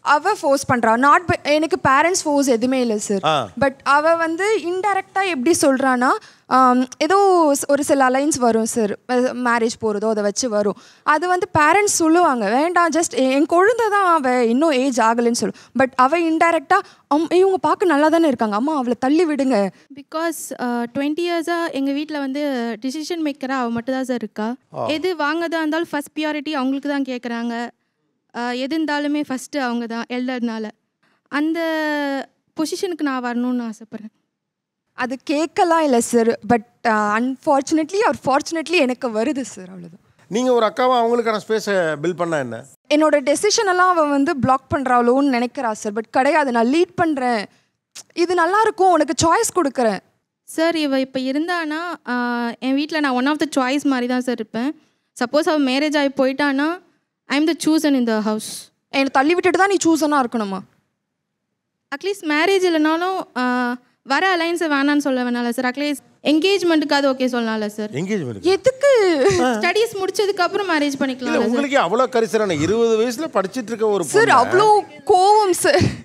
அவ ஃபோர்ஸ் பண்றா நாட் எனக்கு பேரண்ட்ஸ் ஃபோர்ஸ் எதுவுமே இல்லை சார் ஆ. பட் அவ வந்து இன்டைரக்டா எப்படி சொல்றான்னா ஆம், ஏதோ ஸ்- ஒரு சில அலைன்ஸ் வரும் சார் மேரேஜ் போகிறதோ அதை வச்சு வரும் அது வந்து பேரண்ட்ஸ் சொல்லுவாங்க வேண்டாம் ஜஸ்ட் என் குழந்தை தான் அவ இன்னும் ஏஜ் ஆகலைன்னு சொல்லும் பட் அவ இன்டைரக்டா இவங்க பார்க்க நல்லா தானே இருக்காங்க அம்மா அவளை தள்ளி விடுங்க பிகாஸ் டுவெண்ட்டி இயர்ஸாக எங்கள் வீட்டில் வந்து டிசிஷன் மேக்கராக அவள் மட்டும் தான் சார் இருக்கா எது வாங்கதா இருந்தாலும் ஃபஸ்ட் ப்ரியாரிட்டி அவங்களுக்கு தான் கேட்குறாங்க எது இருந்தாலுமே ஃபஸ்ட்டு அவங்க தான் எல்டர்னால அந்த பொசிஷனுக்கு நான் வரணும்னு ஆசைப்பட்றேன் அது கேட்கலாம் இல்லை sir but unfortunately or fortunately எனக்கு வருது சார் அவ்வளோதான் நீங்க ஒரு அக்காவா அவங்களுக்கான ஸ்பேஸை பில்ட் பண்ணா என்ன என்னோட டெசிஷன் எல்லாம் அவள் வந்து பிளாக் பண்ணுறாளோன்னு நினைக்கிறா சார் பட் கிடையாது நான் லீட் பண்ணுறேன் இது நல்லா இருக்கும் உனக்கு சாய்ஸ் கொடுக்குறேன் சார் இவ இப்போ இருந்தானா ஆஹ், என் வீட்டில் நான் ஒன் ஆஃப் த சாய்ஸ் மாதிரி தான் சார் இருப்பேன் சப்போஸ் அவள் மேரேஜ் ஆகி போயிட்டானா I am the Susan in the house என்னை தள்ளி விட்டுட்டு தான் நீ சூஸனாக இருக்கணுமா அட்லீஸ்ட் மேரேஜ் இல்லைனாலும் ஆஹ், வர அலைன்ஸை வேணான்னு சொல்ல வேணாம்ல சார் அட்லீஸ்ட் என்கேஜ்மெண்ட்டுக்காவது ஓகே சொல்லலாம்ல சார் எங்கேஜ்மெண்ட் எதுக்கு ஸ்டடீஸ் முடிச்சதுக்கு அப்புறம் மேரேஜ் இல்ல பண்ணிக்கலாம் உங்களுக்கே அவ்வளோ கரிசரான இருபது வயசுல படிச்சிட்டு இருக்க ஒரு சார் பொண்ணை அவ்வளோ கோவம் சார்